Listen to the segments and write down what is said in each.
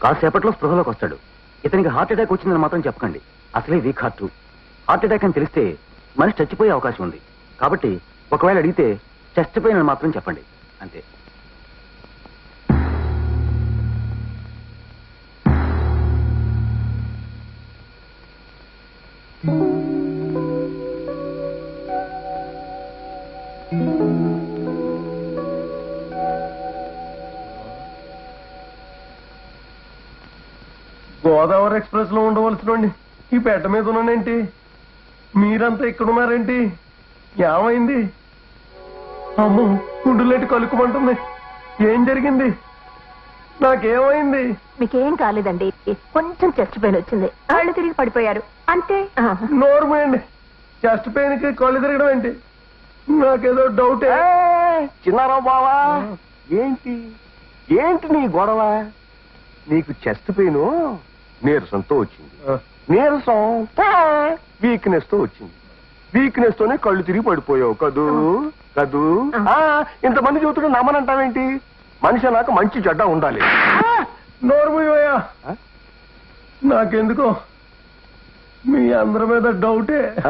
కాసేపట్లో స్పృహలోకి వస్తాడు ఇతనికి హార్ట్ అటాక్ వచ్చిందని మాత్రం చెప్పకండి అసలే వీక్ హార్ట్ హార్ట్ అటాక్ అని తెలిస్తే మనిషి చచ్చిపోయే అవకాశం ఉంది కాబట్టి ఒకవేళ అడిగితే చెస్ట్ పెయిన్ అని మాత్రం చెప్పండి అంతే గోదావరి ఎక్స్ప్రెస్ లో ఉండవలసిన ఈ పెట్ట మీద ఉన్నానేంటి మీరంతా ఇక్కడ ఉన్నారేంటి ఏమైంది అమ్మో గుండులేటి కలుక్కుమంటుంది ఏం జరిగింది నాకేమైంది మీకేం కాలేదండి కొంచెం చెస్ట్ పెయిన్ వచ్చింది కాళ్ళు తిరిగి పడిపోయారు అంతే నోరు మూయండి చెస్ట్ పెయిన్ కి కళ్ళు తిరగడం ఏంటి నాకేదో డౌటే చిన్నారావు బావా ఏంటి ఏంటి నీ గొడవ నీకు చెస్ట్ పెయిన్ నీరసంతో వచ్చింది నీరసం వీక్నెస్ తో వచ్చింది వీక్నెస్ తోనే కళ్ళు తిరిగి పడిపోయావు కదూ కదూ ఆ, ఇంతమంది చూస్తుంటే నమ్మనంటావేంటి మనిషి నాకు మంచి చెడ్డ ఉండాలి నోరు మూయవయ్యా ఆ? నాకెందుకో మీ అందరి మీద డౌటే ఆ,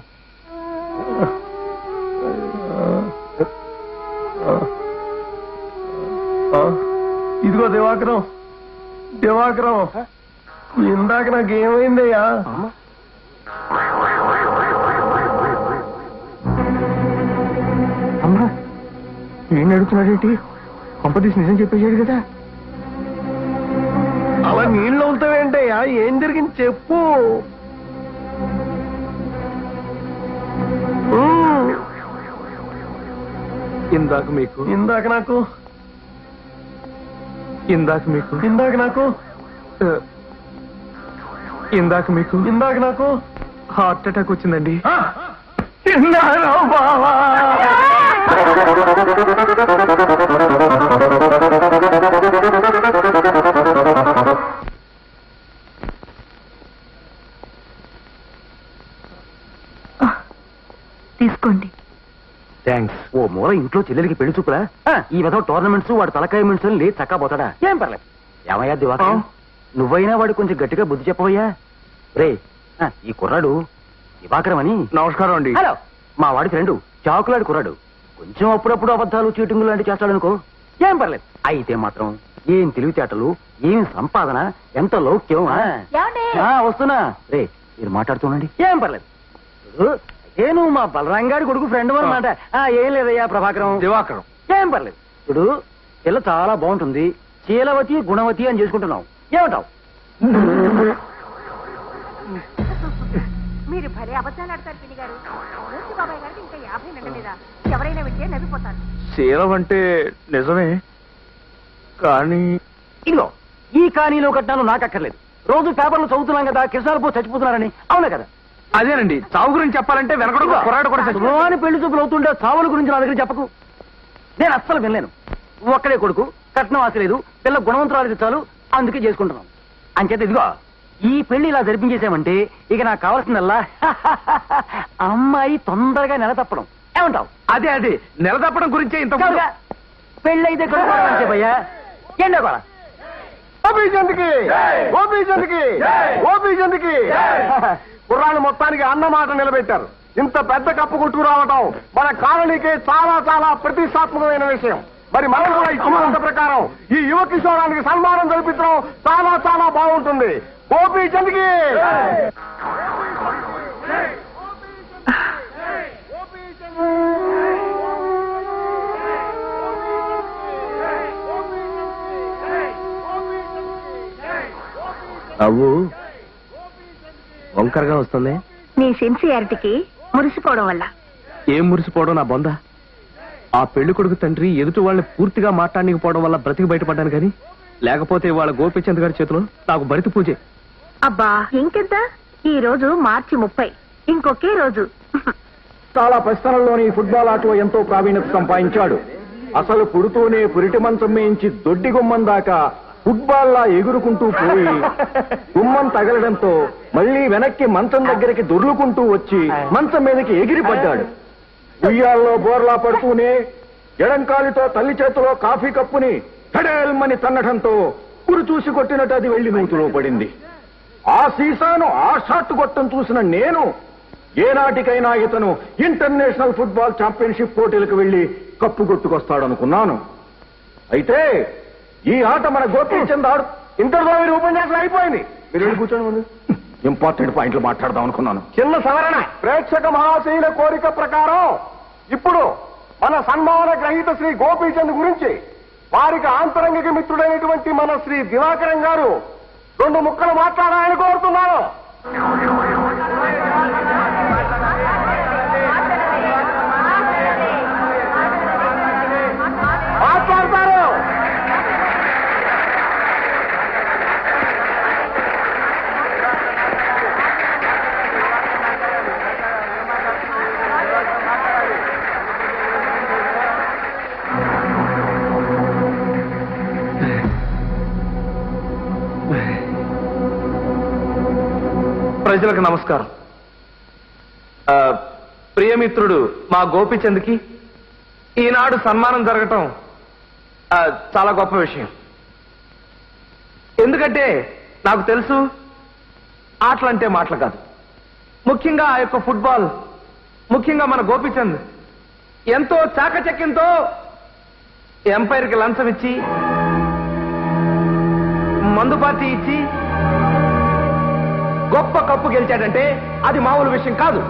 ఆ, ఇదిగో దివాకరం దివాకరం ఇందాక నాకేమైందయ్యా అమ్మా ఏం అడుగుతున్నాడేంటి కొంపతీసి నిజం చెప్పేశాడు కదా అలా నీళ్ళు అవుతావేంటయ్యా ఏం జరిగింది చెప్పు ఉమ్, ఇందాక మీకు ఇందాక నాకు ఇందాక మీకు ఇందాక నాకు ఇందాక మీకు ఇందాక నాకు హార్ట్ అటాక్ వచ్చిందండి ఆ, ఇందాక బావా తీసుకోండి థ్యాంక్స్ ఓ మూల ఇంట్లో చెల్లెలికి పెళ్లి చూపురా ఆ, ఈ విధంగా టోర్నమెంట్స్ వాడు తలకాయ మింట్స్ లే చక్కా పోతాడా ఏం పర్లేదు ఏమయ్యా దివాకర్ ఆ. నువ్వైనా వాడు కొంచెం గట్టిగా బుద్ధి చెప్పవయ్యా రే ఆ, ఈ కుర్రాడు దివాకరం అని నమస్కారం అండి హలో మా వాడి ఫ్రెండ్ చాకులాడి కుర్రాడు కొంచెం అప్పుడప్పుడు అబద్ధాలు చీటింగులు లాంటి చేస్తాడనుకో ఏం పర్లేదు అయితే మాత్రం ఏం తెలివితేటలు ఏం సంపాదన ఎంత లౌక్యం ఆ? ఏమండి? ఆ, వస్తున్నా రే మీరు మాట్లాడుతుండండి ఏం పర్లేదు చూడు, ఏ నువ్వు మా బలరాంగాడి కొడుకు ఫ్రెండ్ అనమాట ఆ, ఏం లేదయ్యా ప్రభాకరం దివాకరం ఏం పర్లేదు ఇప్పుడు పిల్ల చాలా బాగుంటుంది శీలవతి గుణవతి అని చేసుకుంటున్నావు ఏమంటావు మీరు భలే అబద్ధాలు ఆడతారు పిన్ని గారు మూర్తి బాబాయ్ గారికి ఇంకా యాభై నిండలేదా ఎవరైనా వింటే నవ్విపోతారు శీలం అంటే నిజమే కానీ ఇదిగో ఈ కానీలో కట్టాను నాకు అక్కర్లేదు రోజు పేపర్లు చదువుతున్నాం కదా కిసాలు పో చచ్చిపోతున్నారని అవునా కదా అదేనండి చావు గురించి చెప్పాలంటే వెనకడు కుర్రాడు కూడా చచ్చిపోయాడు. అని పెళ్లి చూపులు అవుతుంటే చావుల గురించి నా దగ్గర చెప్పకు నేను అస్సలు వినలేను ఒక్కడే కొడుకు కట్నం ఆశ లేదు పిల్ల గుణవంతురాలు చాలు అందుకే చేసుకుంటున్నాం అంచేత ఇదిగో ఈ పెళ్లి ఇలా జరిపించేసామంటే ఇక నాకు కావాల్సిందల్లా అమ్మాయి తొందరగా నెల తప్పడం ఏమంటావు అదే అదే నెల తప్పడం గురించే ఇంత కాదుగా, పెళ్ళైతే కొడుకు భయ్యా ఏంటో కూడా ఓపీచంద్కి ఓపీచంద్కి ఓపీచంద్కి కుర్రాళ్ళు మొత్తానికి అన్న మాట నిలబెట్టారు ఇంత పెద్ద కప్పు కొట్టుకు రావటం మన కాలనీకి చాలా చాలా ప్రతిష్టాత్మకమైన విషయం మరి మనం కూడా ఇచ్చిన ప్రకారం ఈ యువ కిషోరానికి సన్మానం జరిపించడం చాలా చాలా బాగుంటుంది గోపీచంద్కి నవ్వు వంకరగా వస్తుంది నీ సిన్సియారిటీకి మురిసిపోవడం వల్ల ఏం మురిసిపోవడం నా బొంద ఆ పెళ్లి కొడుకు తండ్రి ఎదుటి వాళ్ళని పూర్తిగా మాట్లాడకపోవడం వల్ల బ్రతికి బయటపడ్డాను కానీ లేకపోతే వాళ్ళ గోపిచంద్ గారి చేతిలో నాకు భరిత పూజే అబ్బా ఇంకెంత ఈ రోజు మార్చి ముప్పై ఇంకొకే రోజు చాలా పరిస్థానాల్లోని ఫుట్బాల్ ఆటలో ఎంతో ప్రావీణ్యత సంపాదించాడు అసలు పుడుతూనే పురిటి మంచం మేయించి దొడ్డి గుమ్మం దాకా ఫుట్బాల్ లా ఎగురుకుంటూ పోయి గుమ్మం తగలడంతో మళ్ళీ వెనక్కి మంచం దగ్గరికి దొర్లుకుంటూ వచ్చి మంచం మీదకి ఎగిరి పడ్డాడు ఉయ్యాల్లో బోర్లా పడుతూనే ఎడంకాలితో తల్లి చేతిలో కాఫీ కప్పుని హెడేల్మని తన్నడంతో ముగ్గురు చూసి కొట్టినట్టు అది వెళ్లి నూతులో పడింది ఆ సీసాను ఆ షాట్ కొట్టం చూసిన నేను ఏనాటికైనా ఇతను ఇంటర్నేషనల్ ఫుట్బాల్ ఛాంపియన్షిప్ పోటీలకు వెళ్లి కప్పు కొట్టుకొస్తాడనుకున్నాను అయితే ఈ ఆట మన గోపీచంద్ ఆడు ఇంతలో మీరు ఉపన్యాసం అయిపోయింది మీరు వెళ్ళి కూర్చోండి ముందు ఇంపార్టెంట్ పాయింట్లు మాట్లాడదాం అనుకున్నాను చిన్న సవరణ ప్రేక్షక మహాశైల కోరిక ప్రకారం ఇప్పుడు మన సన్మాన గ్రహీత శ్రీ గోపీచంద్ గురించి వారికి ఆంతరంగిక మిత్రుడైనటువంటి మన శ్రీ దివాకరం గారు రెండు ముక్కలు మాట్లాడాలని కోరుతున్నాను మాట్లాడతారు ప్రజలకు నమస్కారం ఆ, ప్రియమిత్రుడు మా గోపిచంద్కి ఈనాడు సన్మానం జరగటం ఆ, చాలా గొప్ప విషయం ఎందుకంటే నాకు తెలుసు ఆటలంటే మాటలు కాదు ముఖ్యంగా ఆ యొక్క ఫుట్బాల్ ముఖ్యంగా మన గోపిచంద్ ఎంతో చాకచక్యంతో ఎంపైర్కి లంచం ఇచ్చి మందు పార్టీ ఇచ్చి గొప్ప కప్పు గెలిచాడంటే అది మామూలు విషయం కాదు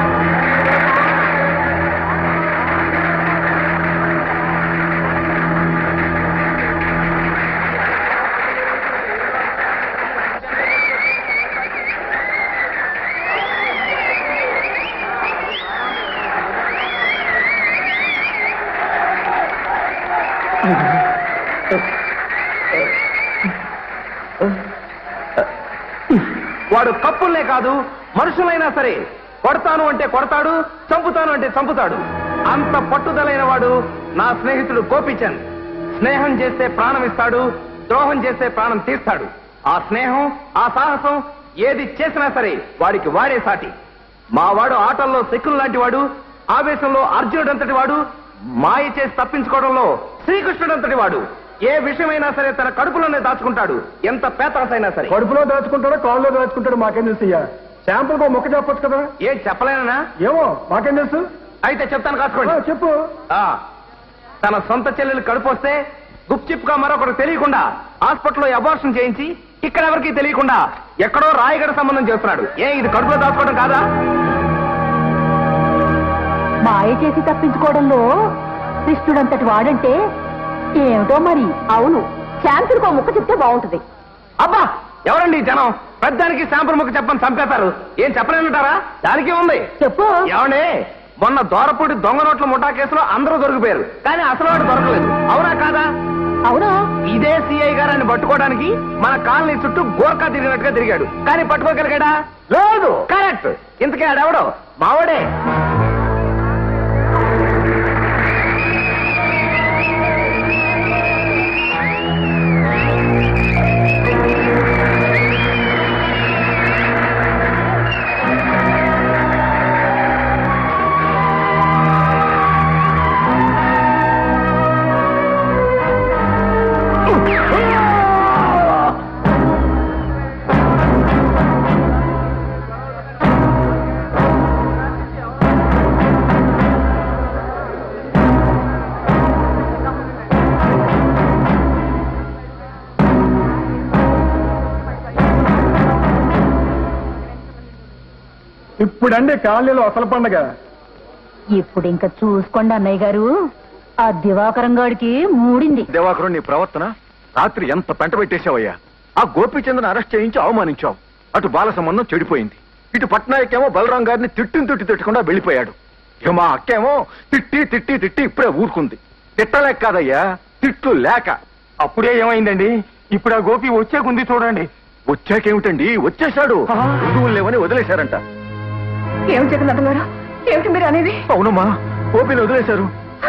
వాడు కప్పుల్నే కాదు మనుషులైనా సరే కొడతాను అంటే కొడతాడు చంపుతాను అంటే చంపుతాడు అంత పట్టుదలైన వాడు నా స్నేహితుడు గోపిచంద్ స్నేహం చేస్తే ప్రాణం ఇస్తాడు ద్రోహం చేస్తే ప్రాణం తీస్తాడు ఆ స్నేహం ఆ సాహసం ఏది చేసినా సరే వాడికి వాడే సాటి మా వాడు ఆటల్లో శకులు లాంటి వాడు ఆవేశంలో అర్జునుడు అంతటి వాడు మాయ చేసి తప్పించుకోవడంలో శ్రీకృష్ణుడు అంతటి వాడు ఏ విషయమైనా సరే తన కడుపులోనే దాచుకుంటాడు ఎంత పేతరసైనా సరే కడుపులో దాచుకుంటాడో కాళ్ళలో దాచుకుంటాడో మాకేం తెలుసు అయ్యా శాంపుల్ ఒక మొక్క చెప్పొచ్చు కదా ఏం చెప్పలేనా ఏమో మాకేం తెలుసు అయితే చెప్తాను ఆ, కాసుకోండి చెప్పు ఆ, తన సొంత చెల్లెలు కడుపు వస్తే గుప్చిప్ గా మరొకరు తెలియకుండా హాస్పిటల్లో అబార్షన్ చేయించి ఇక్కడ ఎవరికి తెలియకుండా ఎక్కడో రాయగడ సంబంధం చేస్తున్నాడు ఏ ఇది కడుపులో దాచుకోవడం కాదా మాయ చేసి తప్పించుకోవడంలో కృష్ణుడంతటి వాడంటే ఏమిటో మరి అవును శాంతుడికి ఒక ముక్క చెప్తే బాగుంటది అబ్బా ఎవరండి ఈ జనం పెద్దానికి శాంపుల్ ముక్క చెప్పని చంపేస్తారు ఏం చెప్పలేనంటారా దానికి ఉంది చెప్పు ఏమండి మొన్న దోరపూడి దొంగ నోట్ల ముఠా కేసులో అందరూ దొరికిపోయారు కానీ అసలు వాడు దొరకలేదు అవునా కాదా అవునా ఇదే సిఐ గారాన్ని పట్టుకోవడానికి మన కాలనీ చుట్టూ గోర్ఖా తిరిగినట్టుగా తిరిగాడు కానీ పట్టుకోగలిగాడా లేదు కరెక్ట్ ఇంతకీ ఆడెవడో మావాడే ఇప్పుడండి కాలనీలో అసలు పండగ ఇప్పుడు ఇంకా చూసుకోండి అన్నయ్య గారు ఆ దివాకరం గాడికి మూడింది దివాకరం నీ ప్రవర్తన రాత్రి ఎంత పెంట పెట్టేశావయ్యా ఆ గోపీచంద్రని అరెస్ట్ చేయించి అవమానించావు అటు బాల సంబంధం చెడిపోయింది ఇటు పట్నాయక్ ఏమో బలరాం గారిని తిట్టిన తిట్టి తిట్టకుండా వెళ్ళిపోయాడు ఇక మా అక్కేమో తిట్టి తిట్టి తిట్టి ఇప్పుడే ఊరుకుంది తిట్టలేక కాదయ్యా తిట్లు లేక అప్పుడే ఏమైందండి ఇప్పుడు ఆ గోపి వచ్చే గుంది చూడండి వచ్చాకేమిటండి వచ్చేశాడు రుజువులు లేవని వదిలేశారంట ఏం జగన్నాథం గారు ఏమిటి మీరు అనేది అవునమ్మా గోపిని వదిలేశారు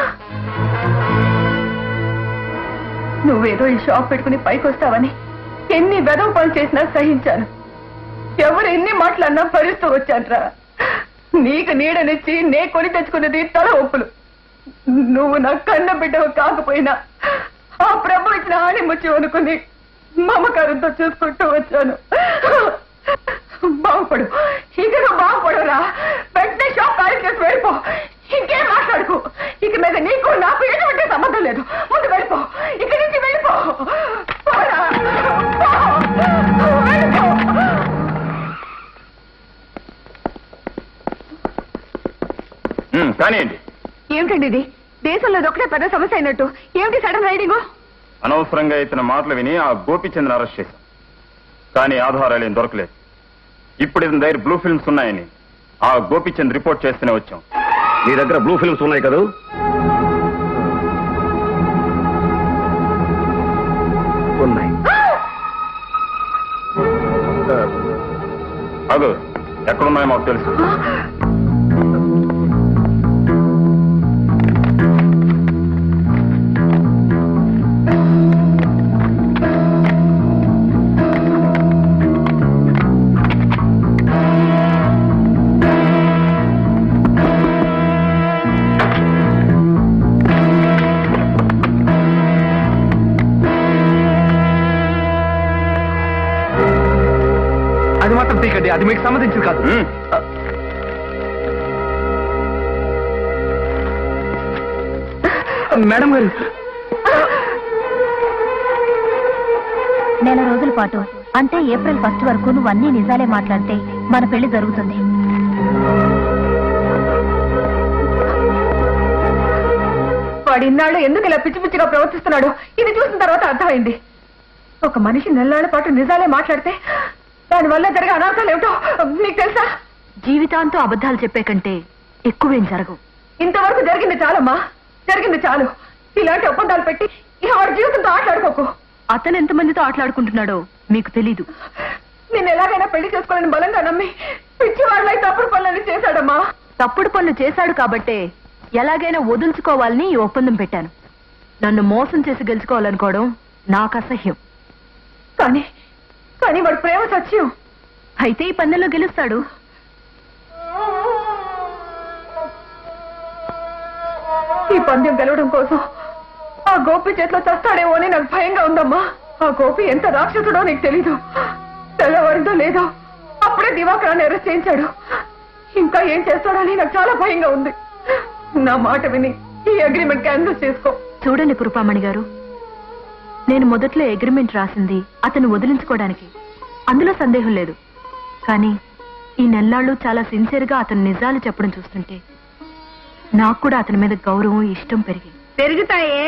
నువ్వేదో ఈ షాప్ పెట్టుకుని పైకి వస్తావని ఎన్ని వెదవ పనులు చేసినా సహించాను ఎవరు ఎన్ని మాటలన్నా భరిస్తూ వచ్చానురా నీకు నీడనిచ్చి నే కొని తెచ్చుకున్నది తల ఒప్పులు నువ్వు నా కన్న బిడ్డవు కాకపోయినా ఆ ప్రభు ఇచ్చిన ఆణి ముచ్చి అనుకుని మమకారంతో చూసుకుంటూ వచ్చాను బాగుపడు ఇక నువ్వు బాగుపడురా వెంటనే షాప్ ఖాళీ చేసి వెళ్ళిపో ఇంకేం మాట్లాడుకు ఇక మీద నీకు నాకు ఎటువంటి సంబంధం లేదు ముందు వెళ్ళిపో ఇక్కడి నుంచి వెళ్ళిపో పోరా. పో. వెళ్ళిపో. కానివ్వండి ఏమిటండి ఇది దేశంలో ఇది ఒకటే పెద్ద సమస్య అయినట్టు ఏమిటి సడన్ రైడింగ్ అనవసరంగా ఇతని మాటలు విని ఆ గోపిచంద్ర అరెస్ట్ చేశాం కానీ ఆధారాలు ఏం దొరకలేదు ఇప్పుడు ఇతని దగ్గర బ్లూ ఫిల్మ్స్ ఉన్నాయని ఆ గోపిచంద్ రిపోర్ట్ చేస్తూనే వచ్చాం నీ దగ్గర బ్లూ ఫిల్మ్స్ ఉన్నాయి కదా ఉన్నాయి అదు ఎక్కడున్నాయో మాకు తెలుసు అది మాత్రం తీకండి అది మీకు సంబంధించింది కాదు హ్మ్. మేడం గారు నెల రోజుల పాటు అంటే ఏప్రిల్ ఫస్ట్ వరకు నువ్వు అన్ని నిజాలే మాట్లాడితే మన పెళ్లి జరుగుతుంది వాడు ఇన్నాళ్ళు ఎందుకు ఇలా పిచ్చి పిచ్చిగా ప్రవర్తిస్తున్నాడు ఇది చూసిన తర్వాత అర్థమైంది ఒక మనిషి నెల్లాళ్ల పాటు నిజాలే మాట్లాడితే దానివల్ల జరిగే అనార్థాలు ఏమిటో నీకు తెలుసా జీవితాంతం అబద్ధాలు చెప్పే కంటే ఎక్కువేం జరగవు ఇంతవరకు జరిగింది చాలమ్మా జరిగింది చాలు ఇలాంటి ఒప్పందాలు పెట్టి ఇక వాడి జీవితంతో ఆటలాడుకోకు అతను ఎంతమందితో ఆటలాడుకుంటున్నాడో మీకు తెలీదు నేను ఎలాగైనా పెళ్లి చేసుకోవాలని బలంగా నమ్మి పిచ్చి వాళ్ళై తప్పుడు పనులని చేశాడమ్మా తప్పుడు పనులు చేశాడు కాబట్టే ఎలాగైనా వదులుచుకోవాలని ఈ ఒప్పందం పెట్టాను నన్ను మోసం చేసి గెలుచుకోవాలనుకోవడం నాకు అసహ్యం కానీ కానీ వాడి ప్రేమ సత్యం అయితే ఈ పందెంలో గెలుస్తాడు ఈ పందెం గెలవడం కోసం ఆ గోపి చేతిలో చస్తాడేమో అని నాకు భయంగా ఉందమ్మా ఆ గోపి ఎంత రాక్షసుడో నీకు తెలీదు తెల్లవారిందో లేదో అప్పుడే దివాకరాన్ని అరెస్ట్ చేయించాడు ఇంకా ఏం చేస్తాడో అని నాకు చాలా భయంగా ఉంది నా మాట విని ఈ అగ్రిమెంట్ క్యాన్సిల్ చేసుకో చూడండి పురుపామణి గారు నేను మొదట్లో అగ్రిమెంట్ రాసింది అతను వదిలించుకోవడానికి అందులో సందేహం లేదు కానీ ఈ నెల్లాళ్ళు చాలా సిన్సియర్గా అతను నిజాలు చెప్పడం చూస్తుంటే నాకు కూడా అతని మీద గౌరవం ఇష్టం పెరిగింది పెరుగుతాయే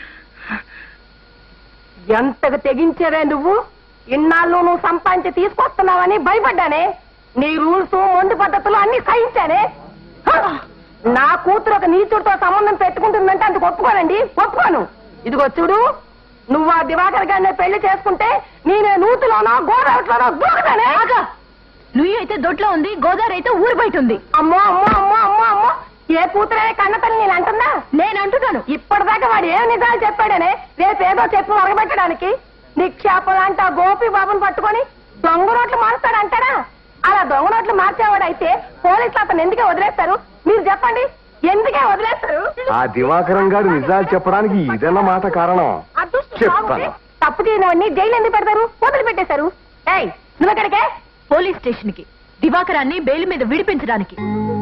ఎంతకు తెగించావే నువ్వు ఇన్నాళ్ళు నువ్వు సంపాదించి తీసుకొస్తున్నావని భయపడ్డానే నీ రూల్స్ మొండి పద్ధతులు అన్ని సహించానే హ! నా కూతురు ఒక నీచుడితో సంబంధం పెట్టుకుంటుందంటే అందుకు ఒప్పుకోనండి ఒప్పుకోను ఇదిగో చూడు నువ్వు ఆ దివాకర్ గారిని పెళ్లి చేసుకుంటే నేనే నూతులోనో గోదావరిలోనో దూకుతానే నుయ్యి అయితే దొడ్లో ఉంది గోదావరి అయితే ఊరు బయట ఉంది అమ్మో అమ్మో అమ్మో అమ్మో అమ్మో ఏ కూతురే కన్నతల్లి నేను అంటుందా నేను అంటున్నాను ఇప్పటిదాకా వాడు ఏం నిజాలు చెప్పాడనే రేపేదో చెప్పు మరగబెట్టడానికి నిక్షేపం అంట గోపి బాబుని పట్టుకొని దొంగ నోట్లు మారుస్తాడంటారా అలా దొంగ నోట్లు మార్చేవాడైతే పోలీసులు అతను ఎందుకే వదిలేస్తారు మీరు చెప్పండి ఎందుకే వదిలేస్తారు ఆ దివాకరం గారు నిజాలు చెప్పడానికి ఇదన్న మాట కారణం అదృష్టం చెప్తాను. బాగుంది. తప్పు చేయనివాడిని జైలు ఎందుకు పెడతారు వదిలి పెట్టేశారు ఏయ్ నువ్వు ఎక్కడికే పోలీస్ స్టేషన్ కి దివాకరాన్ని బెయిల్ మీద విడిపించడానికి